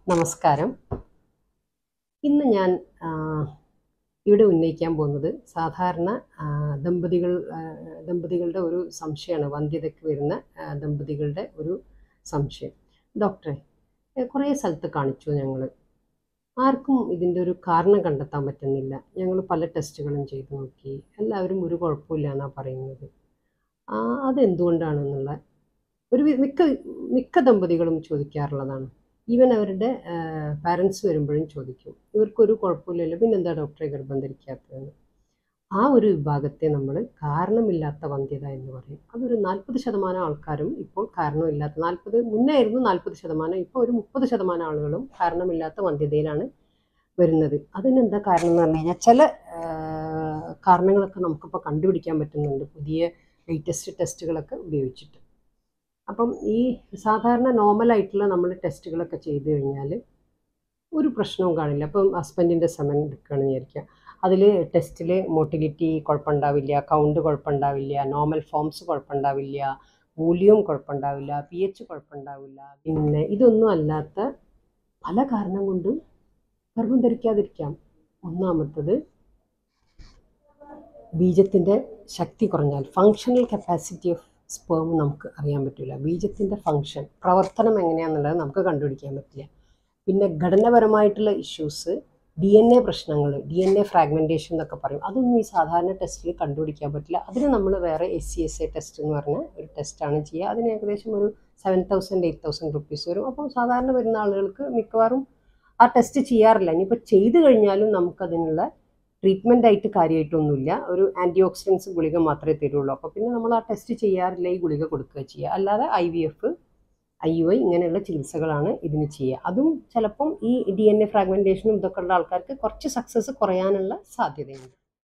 നമസ്കാരം ഇന്ന് ഞാൻ ആ, ഇവിടെ ഉന്നയിക്കാൻ പോകുന്നത് സാധാരണ ആ, ദമ്പതികൾ ആ, ദമ്പതികളുടെ ഒരു സംശയമാണ് വന്ധ്യതയ്ക്ക് വരുന്ന ആ, ദമ്പതികളുടെ ഒരു സംശയം ഡോക്ടറെ ഏ, കുറേ സ്ഥലത്ത് കാണിച്ചു ഞങ്ങൾ ആർക്കും ഇതിൻ്റെ ഒരു കാരണം കണ്ടെത്താൻ പറ്റുന്നില്ല ഞങ്ങൾ പല ടെസ്റ്റുകളും ചെയ്തു നോക്കി എല്ലാവരും ഒരു കുഴപ്പമില്ല എന്നാണ് പറയുന്നത് ആ, അതെന്തുകൊണ്ടാണെന്നുള്ള ഒരു വി- മിക്ക മിക്ക ദമ്പതികളും ചോദിക്കാറുള്ളതാണ് ഈവൻ അവരുടെ പാരൻസ് വരുമ്പോഴും ചോദിക്കും ഇവർക്കൊരു കുഴപ്പമില്ലല്ലോ പിന്നെന്താ ഡോക്ടറെ ഗർഭം ധരിക്കാത്തതെന്ന് ആ ഒരു വിഭാഗത്തെ നമ്മൾ കാരണമില്ലാത്ത വന്ധ്യത എന്ന് പറയും അതൊരു നാൽപ്പത് ശതമാനം ആൾക്കാരും ഇപ്പോൾ കാരണമില്ലാത്ത നാൽപ്പത് മുന്നേ ആയിരുന്നു നാൽപ്പത് ശതമാനം ഇപ്പോൾ ഒരു മുപ്പത് ശതമാനം ആളുകളും കാരണമില്ലാത്ത വന്ധ്യതയിലാണ് വരുന്നത് അതിനെന്താ കാരണം എന്ന് പറഞ്ഞു കഴിഞ്ഞാൽ ചില ആ, കാരണങ്ങളൊക്കെ നമുക്കിപ്പോൾ കണ്ടുപിടിക്കാൻ പറ്റുന്നുണ്ട് പുതിയ ലേറ്റസ്റ്റ് ടെസ്റ്റുകളൊക്കെ ഉപയോഗിച്ചിട്ട് അപ്പം ഈ സാധാരണ നോർമലായിട്ടുള്ള നമ്മൾ ടെസ്റ്റുകളൊക്കെ ചെയ്തു കഴിഞ്ഞാൽ ഒരു പ്രശ്നവും കാണില്ല അപ്പം ഹസ്ബൻഡിൻ്റെ സെമൻ എടുക്കുകയാണെന്ന് വിചാരിക്കുക അതിൽ ടെസ്റ്റിൽ മോട്ടിലിറ്റി കുഴപ്പമുണ്ടാവില്ല കൗണ്ട് കുഴപ്പമുണ്ടാവില്ല നോർമൽ ഫോംസ് കുഴപ്പമുണ്ടാവില്ല വോളിയം കുഴപ്പമുണ്ടാവില്ല പി എച്ച് കുഴപ്പമുണ്ടാവില്ല പിന്നെ ഇതൊന്നും അല്ലാത്ത പല കാരണം കൊണ്ടും ഗർഭം ധരിക്കാതിരിക്കാം ഒന്നാമത്തത് ബീജത്തിൻ്റെ ശക്തി കുറഞ്ഞാൽ ഫങ്ഷണൽ കപ്പാസിറ്റി ഓഫ് സ്പേം നമുക്ക് അറിയാൻ പറ്റില്ല ബീജത്തിൻ്റെ ഫങ്ഷൻ പ്രവർത്തനം എങ്ങനെയാണെന്നുള്ളത് നമുക്ക് കണ്ടുപിടിക്കാൻ പറ്റില്ല പിന്നെ ഘടനാപരമായിട്ടുള്ള ഇഷ്യൂസ് ഡി എൻ എ പ്രശ്നങ്ങൾ ഡി എൻ എ ഫ്രാഗ്മെൻറ്റേഷൻ എന്നൊക്കെ പറയും അതൊന്നും ഈ സാധാരണ ടെസ്റ്റിൽ കണ്ടുപിടിക്കാൻ പറ്റില്ല അതിന് നമ്മൾ വേറെ S C S A test എന്ന് പറഞ്ഞ ഒരു ടെസ്റ്റാണ് ചെയ്യുക അതിന് ഏകദേശം ഒരു seven thousand eight thousand rupees വരും അപ്പോൾ സാധാരണ വരുന്ന ആളുകൾക്ക് മിക്കവാറും ആ ടെസ്റ്റ് ചെയ്യാറില്ല ഇനിയിപ്പോൾ ചെയ്തു കഴിഞ്ഞാലും നമുക്കതിനുള്ള ട്രീറ്റ്മെൻ്റ് ആയിട്ട് കാര്യമായിട്ടൊന്നുമില്ല ഒരു ആൻറ്റി ഓക്സിഡൻസ് ഗുളിക മാത്രമേ തരുള്ളൂ അപ്പോൾ പിന്നെ നമ്മൾ ആ ടെസ്റ്റ് ചെയ്യാറില്ല ഈ ഗുളിക കൊടുക്കുക ചെയ്യുക അല്ലാതെ I V F I U I ഇങ്ങനെയുള്ള ചികിത്സകളാണ് ഇതിന് ചെയ്യുക അതും ചിലപ്പം ഈ ഡി എൻ എ ഫ്രാഗ്മെൻറ്റേഷനും ഇതൊക്കെ ഉള്ള ആൾക്കാർക്ക് കുറച്ച് സക്സസ് കുറയാനുള്ള സാധ്യതയുണ്ട്